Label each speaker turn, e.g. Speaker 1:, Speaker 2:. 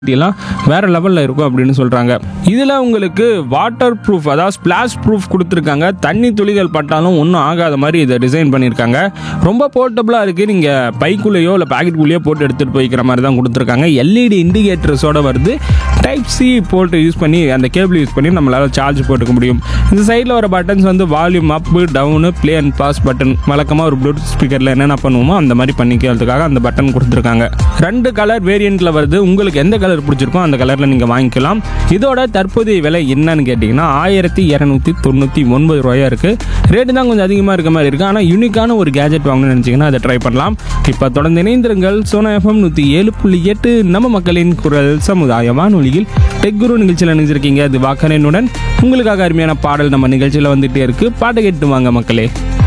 Speaker 1: எல்லாம் வேற லெவலில் இருக்கும் அப்படின்னு சொல்கிறாங்க இதில் உங்களுக்கு வாட்டர் ப்ரூஃப் அதாவது ஸ்பிளாஷ் ப்ரூஃப் கொடுத்துருக்காங்க தண்ணி துளிகள் பட்டாலும் ஒன்றும் ஆகாத மாதிரி இதை டிசைன் பண்ணியிருக்காங்க ரொம்ப போர்ட்டபுளாக இருக்குது நீங்கள் பைக்குள்ளேயோ இல்லை பாக்கெட்டுக்குள்ளேயோ போட்டு எடுத்துகிட்டு போய்க்கிற மாதிரி தான் கொடுத்துருக்காங்க எல்இடி இண்டிகேட்டர்ஸோட வருது டைப் சி போட்டு யூஸ் பண்ணி அந்த கேபிள் யூஸ் பண்ணி நம்மளால் சார்ஜ் போட்டுக்க முடியும் இந்த சைடில் வர பட்டன்ஸ் வந்து volume up down play and pause button வழக்கமாக ஒரு ப்ளூடூத் ஸ்பீக்கரில் என்னென்ன பண்ணுவோமோ அந்த மாதிரி பண்ணிக்கிறதுக்காக அந்த பட்டன் கொடுத்துருக்காங்க ரெண்டு கலர் வேரியண்ட்டில் வருது உங்களுக்கு எந்த கலர் பிடிச்சிருக்கோ அந்த கலரில் நீங்கள் வாங்கிக்கலாம் இதோட தற்போதைய விலை என்னன்னு கேட்டிங்கன்னா ஆயிரத்தி இரநூத்தி தொண்ணூற்றி ஒன்பது ரூபாயா இருக்குது ரேட்டு தான் கொஞ்சம் அதிகமாக இருக்க மாதிரி இருக்குது ஆனால் யூனிக்கான ஒரு கேஜெட் வாங்கணும்னு நினச்சிங்கன்னா அதை ட்ரை பண்ணலாம் இப்போ தொடர்ந்து இணைந்திருங்கள் சோனா எஃப்எம் நூற்றி ஏழு புள்ளி எட்டு நம்ம மக்களின் குரல் சமுதாய வானொலியில் டெக் குரு நிகழ்ச்சியில் நினைச்சிருக்கீங்க அது வாக்கரனுடன் உங்களுக்காக அருமையான பாடல் நம்ம நிகழ்ச்சியில் வந்துகிட்டே இருக்குது பாட்டு கேட்டு வாங்க மக்களே